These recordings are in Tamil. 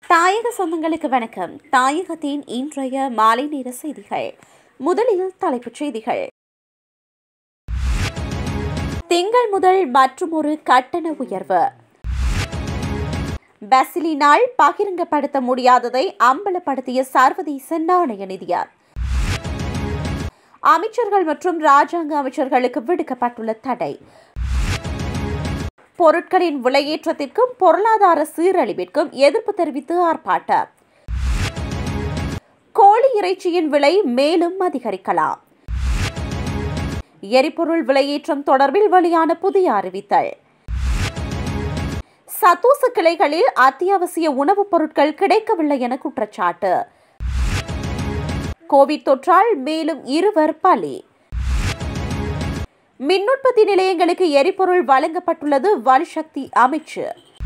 தாயக சொந்தங்களுக்கு வணக்கம் தாயகத்தின் இன்றைய மாலை நேர செய்திகள் முதலில் தலைப்புச் செய்திகள் திங்கள் முதல் மற்றுமொரு கட்டண உயர்வு பசிலினால் பகிரங்கப்படுத்த முடியாததை அம்பலப்படுத்திய சர்வதேச நாணய நிதியம் அமைச்சர்கள் மற்றும் ராஜாங்க அமைச்சர்களுக்கு விடுக்கப்பட்டுள்ள தடை பொருட்களின் விலையேற்றத்திற்கும் பொருளாதார சீரழிவிற்கும் எதிர்ப்பு தெரிவித்து ஆர்ப்பாட்டம் கோழி இறைச்சியின் விலை மேலும் அதிகரிக்கலாம் எரிபொருள் விலையேற்றம் தொடர்பில் வெளியான புதிய அறிவித்தல் சத்தோச கிளைகளில் அத்தியாவசிய உணவுப் பொருட்கள் கிடைக்கவில்லை என குற்றச்சாட்டு கோவிட் தொற்றால் மேலும் இருவர் பலி மின்னுற்பத்தி நிலையங்களுக்கு எரிபொருள் வழங்கப்பட்டுள்ளது வலுசக்தி அமைச்சு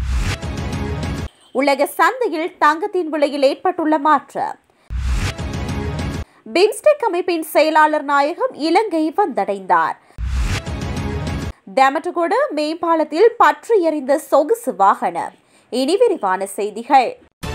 உலக சந்தையில் தங்கத்தின் விலையில் ஏற்பட்டுள்ள மாற்றம் பிம்ஸ்டெக் அமைப்பின் செயலாளர் நாயகம் இலங்கை வந்தடைந்தார் டெமட்டகோடு மேம்பாலத்தில் பற்றி எறிந்த சொகுசு வாகனம் இனி விரிவான செய்திகள்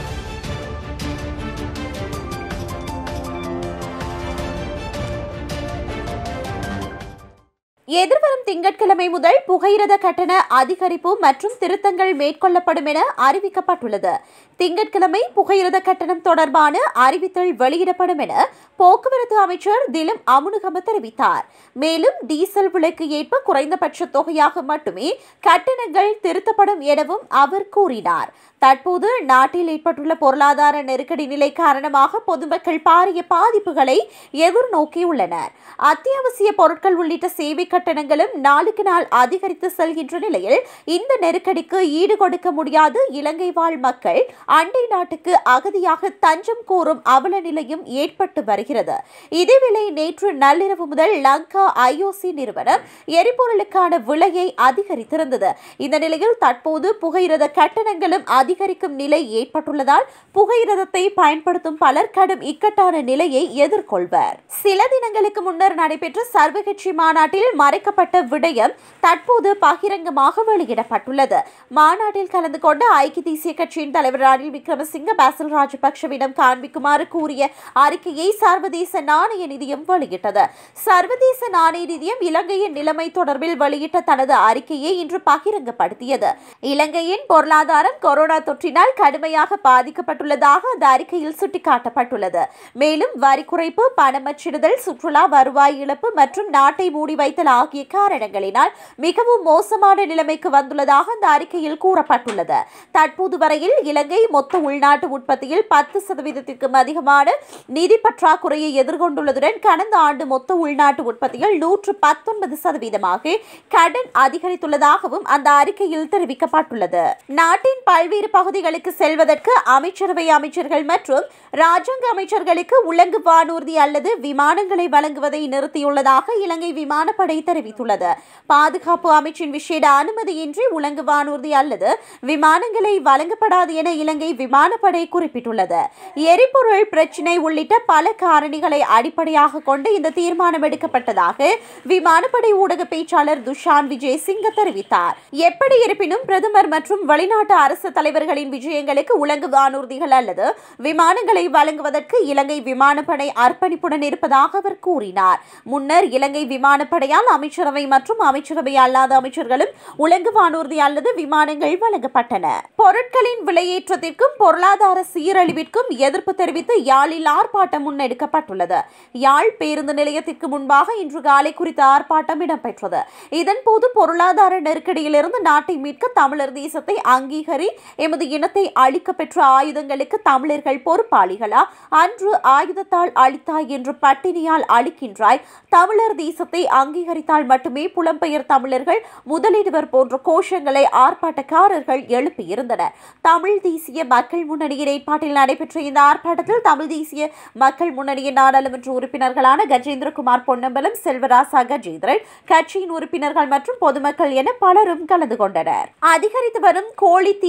எதிர்வரும் திங்கட்கிழமை முதல் புகையிரத கட்டண அதிகரிப்பு மற்றும் திருத்தங்கள் மேற்கொள்ளப்படும் என அறிவிக்கப்பட்டுள்ளது திங்கட்கிழமை புகையிரத கட்டணம் தொடர்பான அறிவித்தல் வெளியிடப்படும் என போக்குவரத்து அமைச்சர் திலும் அமுனுகம தெரிவித்தார் மேலும் டீசல் விலைக்கு ஏற்ப குறைந்தபட்ச தொகையாக மட்டுமே கட்டணங்கள் திருத்தப்படும் எனவும் அவர் கூறினார் தற்போது நாட்டில் ஏற்பட்டுள்ள பொருளாதார நெருக்கடி நிலை காரணமாக பொதுமக்கள் பாரிய பாதிப்புகளை எதிர்நோக்கியுள்ளனர் அத்தியாவசிய பொருட்கள் உள்ளிட்ட சேவை கட்டணங்களும் நாளுக்கு நாள் அதிகரித்து செல்கின்ற நிலையில் இந்த நெருக்கடிக்கு ஈடு கொடுக்க முடியாது இலங்கை வாழ் மக்கள் அண்டை நாட்டுக்கு அகதியாக தஞ்சம் கோரும் அவல நிலையும் ஏற்பட்டு வருகிறது இதேவேளை நேற்று நள்ளிரவு முதல் லங்கா ஐஓசி நிறுவனம் எரிபொருளுக்கான விலையை அதிகரித்திருந்தது இந்த நிலையில் தற்போது புகையிரத கட்டணங்களும் அதிகரிக்கும் நிலை ஏற்பட்டுள்ளதால் புகையிரதத்தை பயன்படுத்தும் பலர் கடும் இக்கட்டான நிலையை எதிர்கொள்வர் சில தினங்களுக்கு முன்னர் நடைபெற்ற சர்வகட்சி மாநாட்டில் மறைக்கப்பட்ட விடயம் தற்போது பகிரங்கமாக வெளியிடப்பட்டுள்ளது மாநாட்டில் கலந்து கொண்ட ஐக்கிய தேசிய கட்சியின் தலைவர் ரணில் விக்ரமசிங்க பாசில் ராஜபக்சவிடம் காண்பிக்குமாறு கூறிய அறிக்கையை சர்வதேச நாணய நிதியம் வெளியிட்டது சர்வதேச நாணய நிதியம் இலங்கையின் நிலைமை தொடர்பில் வெளியிட்ட தனது அறிக்கையை இன்று பகிரங்கப்படுத்தியது இலங்கையின் பொருளாதாரம் கொரோனா தொற்றினால் கடுமையாக பாதிக்கப்பட்டுள்ளதாக அந்த அறிக்கையில் சுட்டிக்காட்டப்பட்டுள்ளது மேலும் வரி குறைப்பு பணமச்சிடுதல் சுற்றுலா வருவாய் இழப்பு மற்றும் நாட்டை மூடி வைத்தல் ஆகிய காரணங்களினால் மிகவும் மோசமான நிலைமைக்கு வந்துள்ளதாக அந்த அறிக்கையில் கூறப்பட்டுள்ளது தற்போது வரையில் இலங்கை மொத்த உள்நாட்டு உற்பத்தியில் பத்து சதவீதத்திற்கும் அதிகமான நிதி பற்றாக்குறையை எதிர்கொண்டுள்ளதுடன் கடந்த ஆண்டு மொத்த உள்நாட்டு உற்பத்தியில் நூற்று பத்தொன்பது சதவீதமாக கடன் அதிகரித்துள்ளதாகவும் அந்த அறிக்கையில் தெரிவிக்கப்பட்டுள்ளது நாட்டின் பல்வேறு பகுதிகளுக்கு செல்வதற்கு அமைச்சரவை அமைச்சர்கள் மற்றும் ராஜாங்க அமைச்சர்களுக்கு உலங்கு வானூர்தி அல்லது விமானங்களை வழங்குவதை நிறுத்தியுள்ளதாக இலங்கை விமானப்படை தெரிவித்துள்ளது பாதுகாப்பு அமைச்சின் விசேட அனுமதியின்றி உலங்கு வானூர்தி அல்லது விமானங்களை வழங்கப்படாது என இலங்கை விமானப்படை குறிப்பிட்டுள்ளது எரிபொருள் பிரச்சினை உள்ளிட்ட பல காரணிகளை அடிப்படையாக கொண்டு இந்த தீர்மானம் எடுக்கப்பட்டதாக விமானப்படை ஊடக பேச்சாளர் துஷான் விஜய் சிங்க தெரிவித்தார் எப்படி இருப்பினும் பிரதமர் மற்றும் வெளிநாட்டு அரசு தலைவர்களின் விஜயங்களுக்கு உலங்கு வானூர்திகள் அல்லது விமானங்களை வழங்குவதற்கு இலங்கை விமானப்படை அர்ப்பணிப்புடன் இருப்பதாக அவர் கூறினார் முன்னர் இலங்கை விமானப்படையால் அமைச்சரவை மற்றும் அமைச்சரவை அல்லாத அமைச்சர்களும் உலங்கு வானூர்தி அல்லது விமானங்கள் வழங்கப்பட்டன பொருட்களின் விலையேற்றத்திற்கும் பொருளாதார சீரழிவிற்கும் எதிர்ப்பு தெரிவித்து யாழில் ஆர்ப்பாட்டம் முன்னெடுக்கப்பட்டுள்ளது யாழ் பேருந்து நிலையத்திற்கு முன்பாக இன்று காலை குறித்த ஆர்ப்பாட்டம் இடம்பெற்றது இதன்போது பொருளாதார நெருக்கடியிலிருந்து நாட்டை மீட்க தமிழர் தேசத்தை அங்கீகரி எமது இனத்தை அழிக்க பெற்ற ஆயுதங்களுக்கு தமிழர்கள் பொறுப்பாளிகளா அன்று ஆயுதத்தால் அழித்தாய் என்று பட்டினியால் அழிக்கின்றாய் தமிழர் தேசத்தை அங்கீகரித்தால் மட்டுமே புலம்பெயர் தமிழர்கள் முதலிடுவர் போன்ற கோஷங்களை ஆர்ப்பாட்டக்காரர்கள் எழுப்பியிருந்தனர் தமிழ் தேசிய மக்கள் முன்னணியின் ஏற்பாட்டில் நடைபெற்ற இந்த ஆர்ப்பாட்டத்தில் தமிழ் தேசிய மக்கள் முன்னணியின் நாடாளுமன்ற உறுப்பினர்களான கஜேந்திரகுமார் பொன்னம்பலம் செல்வராசா கஜேந்திரன் கட்சியின் உறுப்பினர்கள் மற்றும் பொதுமக்கள் என பலரும் கலந்து கொண்டனர் அதிகரித்து வரும் கோழி தீவன பொருட்கள்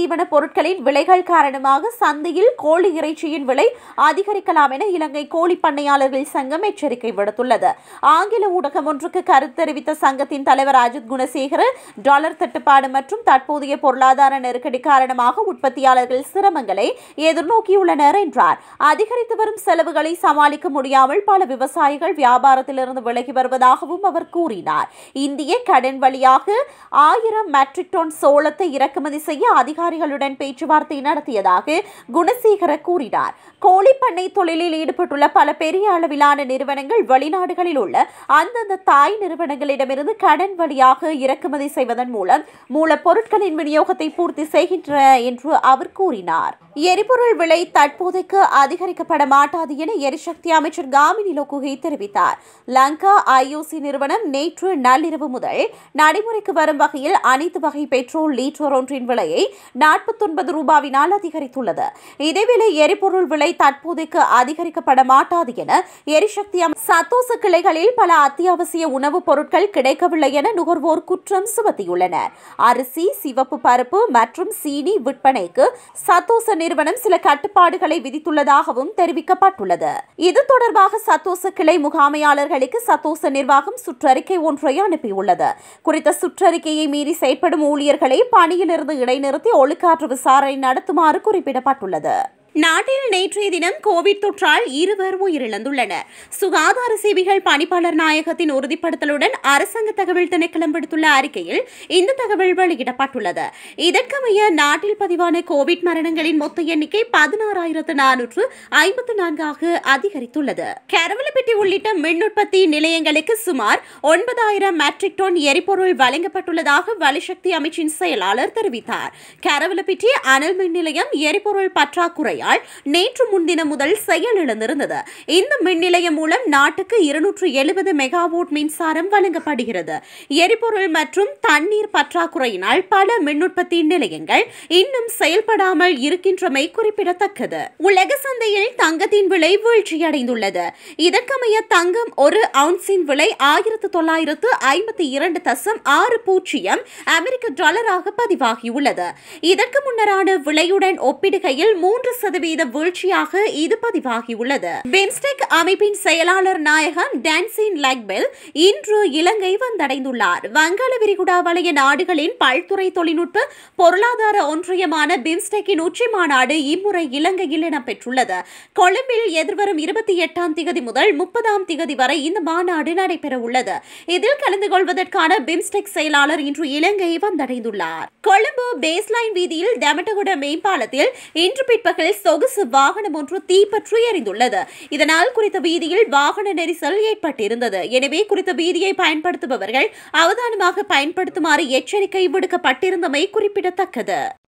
பொருட்களின் விலைகள் காரணமாக சந்தையில் கோழி இறைச்சியின் விலை அதிகரிக்கலாம் என இலங்கை கோழி பண்ணையாளர்கள் சங்கம் எச்சரிக்கை விடுத்துள்ளது ஆங்கில ஊடகம் ஒன்றுக்கு கருத்து தெரிவித்த சங்கத்தின் தலைவர் அஜித் குணசேகர டாலர் தட்டுப்பாடு மற்றும் தற்போதைய பொருளாதார நெருக்கடி காரணமாக உற்பத்தியாளர்கள் சிரமங்களை எதிர்நோக்கியுள்ளனர் என்றார் அதிகரித்து வரும் செலவுகளை சமாளிக்க முடியாமல் பல விவசாயிகள் வியாபாரத்திலிருந்து விலகி வருவதாகவும் அவர் கூறினார் இந்திய கடன் வழியாக ஆயிரம் மெட்ரிக் டன் சோளத்தை இறக்குமதி செய்ய அதிகாரிகளுடன் பேச்சுவார்த்தை நடத்தியதாக குணசேகர கூறினார் கோழி பண்ணை தொழிலில் ஈடுபட்டுள்ள பல பெரிய அளவிலான நிறுவனங்கள் வெளிநாடுகளில் உள்ள அந்தந்த தாய் நிறுவனங்களிடமிருந்து கடன் வழியாக இறக்குமதி செய்வதன் மூலம் மூலப்பொருட்களின் விநியோகத்தை பூர்த்தி செய்கின்றன என்று அவர் கூறினார் எரிபொருள் விலை தற்போதைக்கு அதிகரிக்கப்பட மாட்டாது என எரிசக்தி அமைச்சர் காமினி லோகுகை தெரிவித்தார் லங்கா ஐஓசி நிறுவனம் நேற்று நள்ளிரவு முதல் நடைமுறைக்கு வரும் வகையில் அனைத்து வகை பெட்ரோல் லீட்டர் ஒன்றின் விலையை நாற்பத்தொன்பது ரூபாவினால் அதிகரித்துள்ளது இதேவேளை எரிபொருள் விலை தற்போதைக்கு அதிகரிக்கப்பட மாட்டாது என எரிசக்தி அமை- சத்தோச கிளைகளில் பல அத்தியாவசிய உணவுப் பொருட்கள் கிடைக்கவில்லை என நுகர்வோர் குற்றம் சுமத்தியுள்ளனர் அரிசி சிவப்பு பருப்பு மற்றும் சீனி விற்பனைக்கு சத்தோச நிறுவனம் சில கட்டுப்பாடுகளை விதித்துள்ளதாகவும் தெரிவிக்கப்பட்டுள்ளது இது தொடர்பாக சத்தோச கிளை முகாமையாளர்களுக்கு சத்தோச நிர்வாகம் சுற்றறிக்கை ஒன்றை அனுப்பியுள்ளது குறித்த சுற்றறிக்கையை மீறி செயற்படும் ஊழியர்களை பணியிலிருந்து இடைநிறுத்தி ஒழுக்காற்று விசாரணை நடத்துமாறு குறிப்பிடப்பட்டுள்ளது நாட்டில் நேற்றைய தினம் கோவிட் தொற்றால் இருவர் உயிரிழந்துள்ளனர் சுகாதார சேவைகள் பணிப்பாளர் நாயகத்தின் உறுதிப்படுத்தலுடன் அரசாங்க தகவல் திணைக்களம் விடுத்துள்ள அறிக்கையில் இந்த தகவல் வெளியிடப்பட்டுள்ளது இதற்கமைய நாட்டில் பதிவான கோவிட் மரணங்களின் மொத்த எண்ணிக்கை பதினாறாயிரத்து நானூற்று ஐம்பத்து நான்காக அதிகரித்துள்ளது கரவலப்பட்டி உள்ளிட்ட மின் உற்பத்தி நிலையங்களுக்கு சுமார் ஒன்பதாயிரம் மெட்ரிக் டன் எரிபொருள் வழங்கப்பட்டுள்ளதாக வலிசக்தி அமைச்சின் செயலாளர் தெரிவித்தார் கரவலப்பிட்டி அனல் மின் நிலையம் எரிபொருள் பற்றாக்குறையால் நேற்று முன்தினம் முதல் செயலிழந்திருந்தது இந்த மின் நிலையம் மூலம் நாட்டுக்கு இருநூற்று எழுபது மெகாவோட் மின்சாரம் வழங்கப்படுகிறது எரிபொருள் மற்றும் தண்ணீர் பற்றாக்குறையினால் பல மின் உற்பத்தி நிலையங்கள் இன்னும் செயல்படாமல் இருக்கின்றமை குறிப்பிடத்தக்கது உலக சந்தையில் தங்கத்தின் விலை வீழ்ச்சியடைந்துள்ளது இதற்கமைய தங்கம் ஒரு அவுன்ஸின் விலை ஆயிரத்து தொள்ளாயிரத்து ஐம்பத்தி இரண்டு தசம் ஆறு பூஜ்ஜியம் அமெரிக்க டாலராக பதிவாகியுள்ளது இதற்கு முன்னரான விலையுடன் ஒப்பிடுகையில் மூன்று சதவீத வீழ்ச்சியாக இது பதிவாகியுள்ளது பிம்ஸ்டெக் அமைப்பின் செயலாளர் நாயகன் டான்சின் லைக்பெல் இன்று இலங்கை வந்தடைந்துள்ளார் வங்காள விரிகுடா வலய நாடுகளின் பல்துறை தொழில்நுட்ப பொருளாதார ஒன்றியமான பிம்ஸ்டெக்கின் உச்சி மாநாடு இம்முறை இலங்கையில் இடம்பெற்றுள்ளது கொழும்பில் எதிர்வரும் இருபத்தி எட்டாம் திகதி முதல் முப்பதாம் திகதி வரை இந்த மாநாடு நடைபெற உள்ளது இதில் கலந்து கொள்வதற்கான பிம்ஸ்டெக் செயலாளர் இன்று இலங்கை வந்தடைந்துள்ளார் கொழும்பு பேஸ்லைன் வீதியில் டெமட்டகுட மேம்பாலத்தில் இன்று பிற்பகல் சொகுசு வாகனம் ஒன்று தீப்பற்றி எரிந்துள்ளது இதனால் குறித்த வீதியில் வாகன நெரிசல் ஏற்பட்டிருந்தது எனவே குறித்த வீதியை பயன்படுத்துபவர்கள் அவதானமாக பயன்படுத்துமாறு எச்சரிக்கை விடுக்கப்பட்டிருந்தமை குறிப்பிடத்தக்கது